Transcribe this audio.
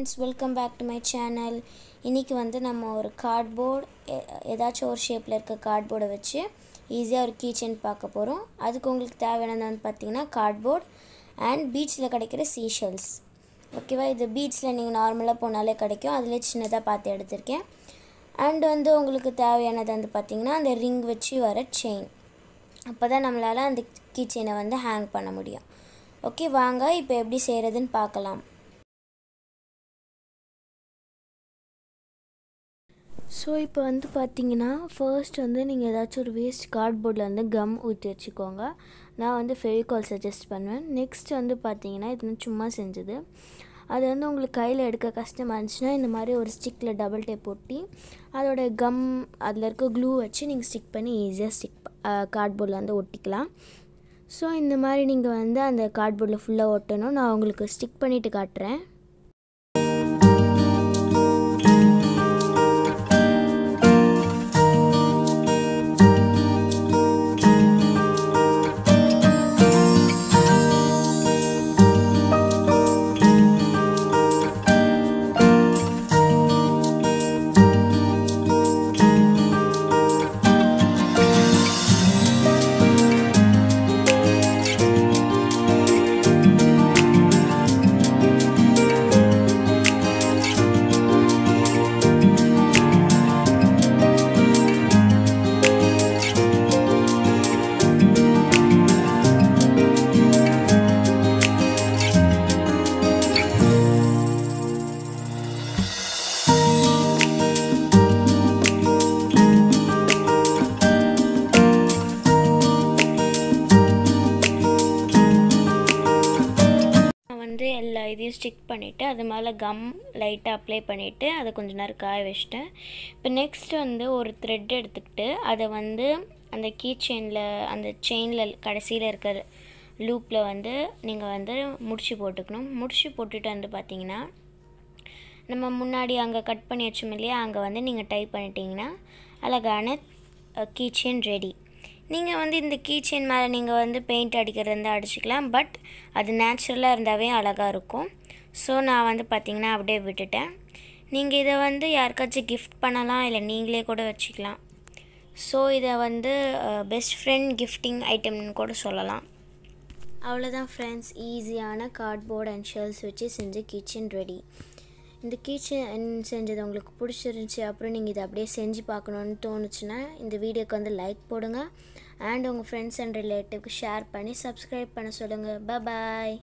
friends welcome back to my channel இன்றைக்கி வந்து நம்ம ஒரு கார்ட்போர்ட் ஏதாச்சும் ஒரு ஷேப்பில் இருக்க கார்ட்போர்டை வச்சு ஈஸியாக ஒரு கீச்செயின் பார்க்க போகிறோம் அதுக்கு உங்களுக்கு தேவையானது வந்து பார்த்திங்கன்னா கார்ட்போர்ட் அண்ட் பீச்சில் கிடைக்கிற சீஷெல்ஸ் ஓகேவா இது பீச்சில் நீங்கள் நார்மலாக போனாலே கிடைக்கும் அதிலே சின்னதாக பார்த்து எடுத்திருக்கேன் அண்ட் வந்து உங்களுக்கு தேவையானது வந்து பார்த்திங்கன்னா அந்த ரிங் வச்சு வர செயின் அப்போ தான் நம்மளால் அந்த கீச்செயினை வந்து ஹேங் பண்ண முடியும் ஓகே வாங்க இப்போ எப்படி செய்கிறதுன்னு பார்க்கலாம் ஸோ இப்போ வந்து பார்த்தீங்கன்னா ஃபர்ஸ்ட் வந்து நீங்கள் ஏதாச்சும் ஒரு வேஸ்ட் கார்ட்போர்டில் வந்து கம் ஊற்றி வச்சுக்கோங்க நான் வந்து ஃபெவிகால் சஜஸ்ட் பண்ணுவேன் நெக்ஸ்ட் வந்து பார்த்தீங்கன்னா இது வந்து சும்மா செஞ்சது அது வந்து உங்களுக்கு கையில் எடுக்க கஷ்டமாக இருந்துச்சுன்னா இந்த மாதிரி ஒரு ஸ்டிக்கில் டபுள் டேப் ஒட்டி அதோட கம் அதில் இருக்க க்ளூ வச்சு நீங்கள் ஸ்டிக் பண்ணி ஈஸியாக ஸ்டிக் கார்ட்போர்டில் வந்து ஒட்டிக்கலாம் ஸோ இந்த மாதிரி நீங்கள் வந்து அந்த கார்ட்போர்டில் ஃபுல்லாக ஒட்டணும் நான் உங்களுக்கு ஸ்டிக் பண்ணிவிட்டு காட்டுறேன் வந்து எல்லா இதையும் ஸ்டிக் பண்ணிவிட்டு அது மேலே கம் லைட்டாக அப்ளை பண்ணிவிட்டு அதை கொஞ்ச நேரம் காய வச்சிட்டேன் இப்போ நெக்ஸ்ட் வந்து ஒரு த்ரெட் எடுத்துக்கிட்டு அதை வந்து அந்த கீ செயினில் அந்த செயினில் கடைசியில் இருக்கிற லூப்பில் வந்து நீங்கள் வந்து முடிச்சு போட்டுக்கணும் முடிச்சு போட்டுட்டு வந்து பார்த்தீங்கன்னா நம்ம முன்னாடி அங்கே கட் பண்ணி வச்சோம் இல்லையா அங்கே வந்து நீங்கள் டைப் பண்ணிட்டீங்கன்னா அழகான கீ செயின் ரெடி நீங்கள் வந்து இந்த கீ செயின் மேலே நீங்கள் வந்து பெயிண்ட் அடிக்கிறது இருந்தால் அடிச்சுக்கலாம் பட் அது நேச்சுரலாக இருந்தாவே அழகாக இருக்கும் ஸோ நான் வந்து பார்த்திங்கன்னா அப்படியே விட்டுட்டேன் நீங்கள் இதை வந்து யாருக்காச்சும் கிஃப்ட் பண்ணலாம் இல்லை நீங்களே கூட வச்சுக்கலாம் ஸோ இதை வந்து பெஸ்ட் ஃப்ரெண்ட் கிஃப்டிங் ஐட்டம்னு கூட சொல்லலாம் அவ்வளோதான் ஃப்ரெண்ட்ஸ் ஈஸியான கார்ட்போர்ட் அண்ட் ஷெல்ஸ் வச்சு செஞ்ச கிச்சன் ரெடி இந்த கிச்சன் செஞ்சது உங்களுக்கு பிடிச்சிருந்துச்சி அப்புறம் நீங்கள் இதை அப்படியே செஞ்சு பார்க்கணுன்னு தோணுச்சுன்னா இந்த வீடியோக்கு வந்து லைக் போடுங்க அண்ட் உங்கள் ஃப்ரெண்ட்ஸ் அண்ட் ரிலேட்டிவ்க்கு ஷேர் பண்ணி சப்ஸ்கிரைப் பண்ண சொல்லுங்கள் பாய்